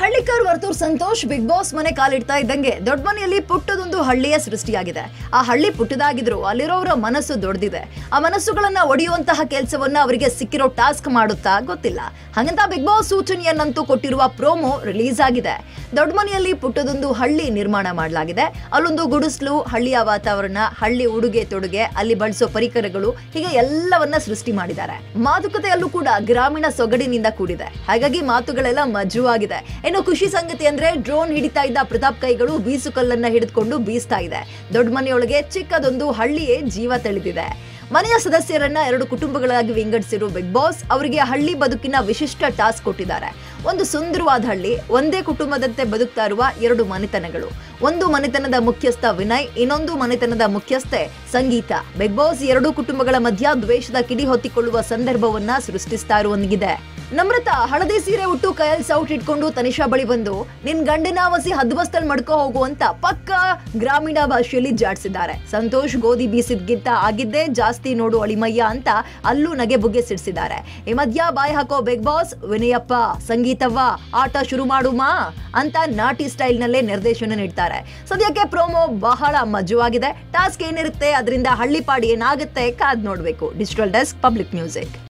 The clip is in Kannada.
ಹಳ್ಳಿಕರ್ ವರ್ತೂರ್ ಸಂತೋಷ್ ಬಿಗ್ ಬಾಸ್ ಮನೆ ಕಾಲಿಡ್ತಾ ಇದ್ದಂಗೆ ದೊಡ್ಡ ಮನೆಯಲ್ಲಿ ಪುಟ್ಟದೊಂದು ಹಳ್ಳಿಯ ಸೃಷ್ಟಿಯಾಗಿದೆ ಆ ಹಳ್ಳಿ ಪುಟ್ಟದಾಗಿದ್ರು ಅಲ್ಲಿರೋರ ಮನಸ್ಸು ದೊಡ್ಡದಿದೆ ಆ ಮನಸ್ಸುಗಳನ್ನ ಒಡೆಯುವಂತಹ ಕೆಲಸವನ್ನ ಅವರಿಗೆ ಸಿಕ್ಕಿರೋ ಟಾಸ್ಕ್ ಮಾಡುತ್ತಾ ಗೊತ್ತಿಲ್ಲ ಹಾಗಂತ ಬಿಗ್ ಬಾಸ್ ಸೂಚನೆಯನ್ನಂತೂ ಕೊಟ್ಟಿರುವ ಪ್ರೋಮೋ ರಿಲೀಸ್ ಆಗಿದೆ ದೊಡ್ಡ ಮನೆಯಲ್ಲಿ ಪುಟ್ಟದೊಂದು ಹಳ್ಳಿ ನಿರ್ಮಾಣ ಮಾಡಲಾಗಿದೆ ಅಲ್ಲೊಂದು ಗುಡಿಸ್ಲು ಹಳ್ಳಿಯ ವಾತಾವರಣ ಹಳ್ಳಿ ಉಡುಗೆ ತೊಡುಗೆ ಅಲ್ಲಿ ಬಳಸೋ ಪರಿಕರಗಳು ಹೀಗೆ ಎಲ್ಲವನ್ನ ಸೃಷ್ಟಿ ಮಾಡಿದ್ದಾರೆ ಮಾತುಕತೆಯಲ್ಲೂ ಕೂಡ ಗ್ರಾಮೀಣ ಸೊಗಡಿನಿಂದ ಕೂಡಿದೆ ಹಾಗಾಗಿ ಮಾತುಗಳೆಲ್ಲ ಮಜುವಾಗಿದೆ ಇನ್ನು ಖುಷಿ ಸಂಗತಿ ಅಂದ್ರೆ ಡ್ರೋನ್ ಹಿಡಿತಾ ಇದ್ದ ಪ್ರತಾಪ್ ಕೈಗಳು ಬೀಸುಕಲ್ಲನ್ನ ಹಿಡಿದುಕೊಂಡು ಬೀಸ್ತಾ ಇದೆ ದೊಡ್ಡ ಮನೆಯೊಳಗೆ ಚಿಕ್ಕದೊಂದು ಹಳ್ಳಿಯೇ ಜೀವ ತಳೆದಿದೆ ಮನೆಯ ಸದಸ್ಯರನ್ನ ಎರಡು ಕುಟುಂಬಗಳಾಗಿ ವಿಂಗಡಿಸಿರುವ ಬಿಗ್ ಬಾಸ್ ಅವರಿಗೆ ಹಳ್ಳಿ ಬದುಕಿನ ವಿಶಿಷ್ಟ ಟಾಸ್ಕ್ ಕೊಟ್ಟಿದ್ದಾರೆ ಒಂದು ಸುಂದರವಾದ ಹಳ್ಳಿ ಒಂದೇ ಕುಟುಂಬದಂತೆ ಬದುಕ್ತಾ ಇರುವ ಎರಡು ಮನೆತನಗಳು ಒಂದು ಮನೆತನದ ಮುಖ್ಯಸ್ಥ ವಿನಯ್ ಇನ್ನೊಂದು ಮನೆತನದ ಮುಖ್ಯಸ್ಥೆ ಸಂಗೀತ ಬಿಗ್ ಬಾಸ್ ಎರಡೂ ಕುಟುಂಬಗಳ ಮಧ್ಯ ದ್ವೇಷದ ಕಿಡಿ ಹೊತ್ತಿಕೊಳ್ಳುವ ಸಂದರ್ಭವನ್ನ ಸೃಷ್ಟಿಸ್ತಾ ಇರುವಂಗಿದೆ ನಮ್ರತಾ ಹಳದಿ ಸೀರೆ ಉಟ್ಟು ಕೈಯಲ್ಲಿ ಸೌಟ್ ಇಟ್ಕೊಂಡು ತನಿಷಾ ಬಳಿ ಬಂದು ನಿನ್ ಗಂಡನ ವಸಿ ಹದ್ಬಸ್ತಲ್ ಮಡ್ಕೋ ಹೋಗು ಅಂತ ಪಕ್ಕ ಗ್ರಾಮೀಣ ಭಾಷೆಯಲ್ಲಿ ಜಾಡ್ಸಿದ್ದಾರೆ ಸಂತೋಷ್ ಗೋಧಿ ಬೀಸಿದ್ಗಿಂತ ಆಗಿದ್ದೇ ಜಾಸ್ತಿ ನೋಡು ಅಳಿಮಯ್ಯ ಅಂತ ಅಲ್ಲೂ ನಗೆ ಬುಗ್ಗೆ ಸಿಡಿಸಿದ್ದಾರೆ ಈ ಮಧ್ಯ ಬಾಯ್ ಹಾಕೋ ಬಿಗ್ ಬಾಸ್ ವಿನಯಪ್ಪ ಸಂಗೀತವ್ವ ಆಟ ಶುರು ಮಾಡುಮಾ ಅಂತ ನಾಟಿ ಸ್ಟೈಲ್ ನಲ್ಲೇ ನಿರ್ದೇಶನ ನೀಡ್ತಾರೆ ಸದ್ಯಕ್ಕೆ ಪ್ರೋಮೋ ಬಹಳ ಮಜವಾಗಿದೆ ಟಾಸ್ಕ್ ಏನಿರುತ್ತೆ ಅದರಿಂದ ಹಳ್ಳಿಪಾಡಿ ಏನಾಗುತ್ತೆ ಕಾದ್ ನೋಡ್ಬೇಕು ಡಿಜಿಟಲ್ ಡೆಸ್ಕ್ ಪಬ್ಲಿಕ್ ಮ್ಯೂಸಿಕ್